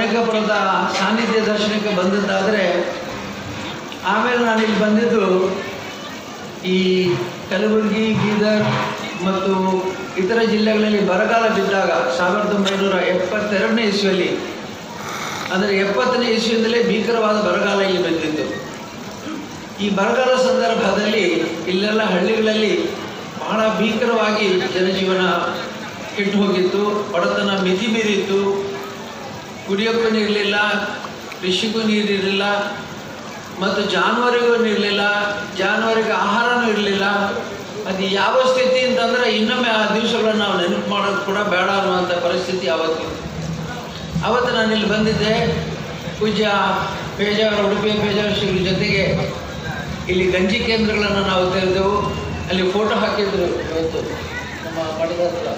ಮಾಲಿಕಾಪುರದ ಸಾನ್ನಿಧ್ಯ ದರ್ಶನಕ್ಕೆ ಬಂದದ್ದಾದರೆ ಆಮೇಲೆ ನಾನು ಇಲ್ಲಿ ಬಂದಿದ್ದು ಈ ಕಲಬುರಗಿ ಬೀದರ್ ಮತ್ತು ಇತರ ಜಿಲ್ಲೆಗಳಲ್ಲಿ ಬರಗಾಲ ಬಿದ್ದಾಗ ಸಾವಿರದ ಒಂಬೈನೂರ ಎಪ್ಪತ್ತೆರಡನೇ ಇಸ್ವಿಯಲ್ಲಿ ಅಂದರೆ ಎಪ್ಪತ್ತನೇ ಇಸ್ವಿಯಿಂದಲೇ ಭೀಕರವಾದ ಬರಗಾಲ ಇಲ್ಲಿ ಬಂದಿತ್ತು ಈ ಬರಗಾಲ ಸಂದರ್ಭದಲ್ಲಿ ಇಲ್ಲೆಲ್ಲ ಹಳ್ಳಿಗಳಲ್ಲಿ ಬಹಳ ಭೀಕರವಾಗಿ ಜನಜೀವನ ಕೆಟ್ಟು ಹೋಗಿತ್ತು ಬಡತನ ಮಿತಿ ಮೀರಿತ್ತು ಕುಡಿಯೋಕ್ಕೂ ನೀರಿರಲಿಲ್ಲ ಕೃಷಿಗೂ ನೀರಿರಲಿಲ್ಲ ಮತ್ತು ಜಾನುವಾರಿಗೂ ನೀರಿರಲಿಲ್ಲ ಜಾನುವಾರಿಗೆ ಆಹಾರನೂ ಇರಲಿಲ್ಲ ಅದು ಯಾವ ಸ್ಥಿತಿ ಅಂತಂದರೆ ಇನ್ನೊಮ್ಮೆ ಆ ದಿವಸಗಳನ್ನು ನಾವು ನೆನಪು ಮಾಡೋದು ಕೂಡ ಬೇಡ ಅನ್ನುವಂಥ ಪರಿಸ್ಥಿತಿ ಆವತ್ತಿತ್ತು ಅವತ್ತು ನಾನು ಇಲ್ಲಿ ಬಂದಿದ್ದೆ ಪೂಜ್ಯ ಪೇಜಾವರ ಉಡುಪಿಯ ಪೇಜಾವರ ಶ್ರೀಗಳ ಜೊತೆಗೆ ಇಲ್ಲಿ ಗಂಜಿ ಕೇಂದ್ರಗಳನ್ನು ನಾವು ತೆರೆದೆವು ಅಲ್ಲಿ ಫೋಟೋ ಹಾಕಿದ್ರು ಇವತ್ತು ನಮ್ಮ ಮಠದ ಹತ್ರ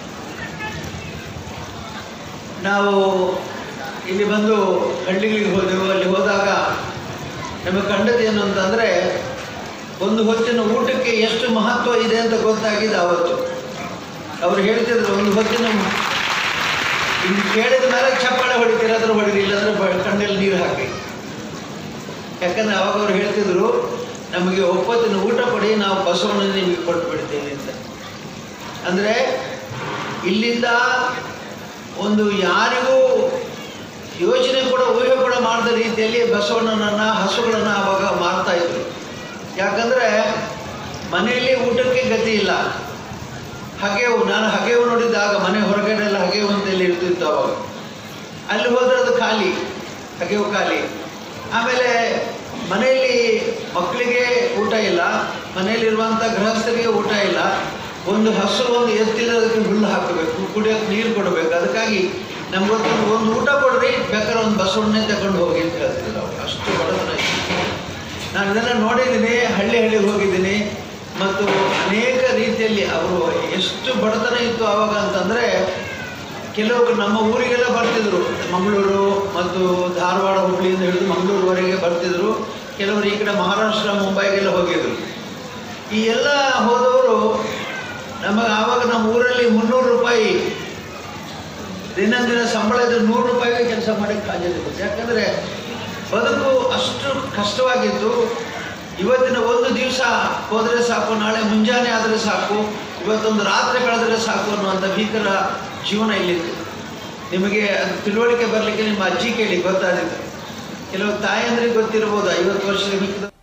ನಾವು ಇಲ್ಲಿ ಬಂದು ಹಳ್ಳಿಗಳಿಗೆ ಹೋದೆವು ಅಲ್ಲಿ ಹೋದಾಗ ನಮಗೆ ಕಂಡದ್ದು ಏನು ಅಂತಂದರೆ ಒಂದು ಹೊತ್ತಿನ ಊಟಕ್ಕೆ ಎಷ್ಟು ಮಹತ್ವ ಇದೆ ಅಂತ ಗೊತ್ತಾಗಿದೆ ಆವತ್ತು ಅವ್ರು ಹೇಳ್ತಿದ್ರು ಒಂದು ಹೊತ್ತಿನ ಇನ್ನು ಕೇಳಿದ ಮೇಲೆ ಚಪ್ಪಾಳೆ ಹೊಡಿತೀರಾದ್ರೂ ಹೊಡಿರಿ ಇಲ್ಲಾಂದ್ರೆ ಬ- ಕಣ್ಣಲ್ಲಿ ನೀರು ಹಾಕಿ ಯಾಕಂದ್ರೆ ಅವಾಗ ಅವ್ರು ಹೇಳ್ತಿದ್ರು ನಮಗೆ ಒಪ್ಪತ್ತಿನ ಊಟ ಕೊಡಿ ನಾವು ಬಸವಣ್ಣ ನಿಮಗೆ ಕೊಟ್ಟು ಬಿಡ್ತೇವೆ ಅಂತ ಅಂದರೆ ಇಲ್ಲಿಂದ ಒಂದು ಯಾರಿಗೂ ಯೋಚನೆ ಕೂಡ ಊಹೆ ಕೂಡ ಮಾಡದ ರೀತಿಯಲ್ಲಿ ಬಸವಣ್ಣನನ್ನು ಹಸುಗಳನ್ನು ಆವಾಗ ಮಾರ್ತಾ ಇದ್ರು ಯಾಕಂದರೆ ಮನೆಯಲ್ಲಿ ಊಟಕ್ಕೆ ಗತಿ ಇಲ್ಲ ಹಗೆವು ನಾನು ಹಗೆವು ನೋಡಿದ್ದಾಗ ಮನೆ ಹೊರಗಡೆ ಎಲ್ಲ ಹಗೆವು ಅಂತೇಳಿ ಇರ್ತಿತ್ತು ಅವಾಗ ಅಲ್ಲಿ ಹೋದ್ರೆ ಅದು ಖಾಲಿ ಹಗೆವು ಖಾಲಿ ಆಮೇಲೆ ಮನೆಯಲ್ಲಿ ಮಕ್ಕಳಿಗೆ ಊಟ ಇಲ್ಲ ಮನೆಯಲ್ಲಿರುವಂಥ ಗೃಹಸ್ಥರಿಗೆ ಊಟ ಇಲ್ಲ ಒಂದು ಹಸು ಒಂದು ಎತ್ತಿಲ್ಲದಕ್ಕೆ ಹುಲ್ಲು ಹಾಕಬೇಕು ಕುಡಿಯೋಕೆ ನೀರು ಕೊಡಬೇಕು ಅದಕ್ಕಾಗಿ ನಮ್ಗೊಂದು ಒಂದು ಊಟ ಕೊಡ್ರಿ ಬೇಕಾದ್ರೆ ಒಂದು ಬಸವಣ್ಣೆ ತಗೊಂಡು ಹೋಗಿ ಅಂತ ಹೇಳ್ತಿದ್ರು ಅವ್ರು ಅಷ್ಟು ಬಡತನ ಇತ್ತು ನಾನು ಇದೆಲ್ಲ ನೋಡಿದ್ದೀನಿ ಹಳ್ಳಿ ಹಳ್ಳಿಗೆ ಹೋಗಿದ್ದೀನಿ ಮತ್ತು ಅನೇಕ ರೀತಿಯಲ್ಲಿ ಅವರು ಎಷ್ಟು ಬಡತನ ಇತ್ತು ಆವಾಗ ಅಂತಂದರೆ ಕೆಲವರು ನಮ್ಮ ಊರಿಗೆಲ್ಲ ಬರ್ತಿದ್ರು ಮಂಗಳೂರು ಮತ್ತು ಧಾರವಾಡ ಹುಬ್ಳಿಯಿಂದ ಹಿಡಿದು ಮಂಗಳೂರುವರೆಗೆ ಬರ್ತಿದ್ರು ಕೆಲವರು ಈ ಕಡೆ ಮಹಾರಾಷ್ಟ್ರ ಮುಂಬೈಗೆಲ್ಲ ಹೋಗಿದ್ರು ಈ ಎಲ್ಲ ಹೋದವರು ನಮಗೆ ಆವಾಗ ನಮ್ಮ ಊರಲ್ಲಿ ಮುನ್ನೂರು ರೂಪಾಯಿ ದಿನ ದಿನ ಸಂಬಳ ಇದ್ರೆ ನೂರು ರೂಪಾಯಿಗೆ ಕೆಲಸ ಮಾಡಿ ಕಾಜಿತ್ತು ಯಾಕಂದರೆ ಬದುಕು ಅಷ್ಟು ಕಷ್ಟವಾಗಿತ್ತು ಇವತ್ತಿನ ಒಂದು ದಿವಸ ಹೋದರೆ ಸಾಕು ನಾಳೆ ಮುಂಜಾನೆ ಆದರೆ ಸಾಕು ಇವತ್ತೊಂದು ರಾತ್ರಿ ಕಳೆದರೆ ಸಾಕು ಅನ್ನುವಂಥ ಭೀಕರ ಜೀವನ ಇಲ್ಲಿತ್ತು ನಿಮಗೆ ಅದು ತಿಳುವಳಿಕೆ ಬರಲಿಕ್ಕೆ ನಿಮ್ಮ ಅಜ್ಜಿ ಕೇಳಿ ಗೊತ್ತಾದಿತ್ತು ಕೆಲವು ತಾಯಂದ್ರಿಗೆ ಗೊತ್ತಿರ್ಬೋದು ಐವತ್ತು ವರ್ಷದ ಮಿಕ್ಕಿದ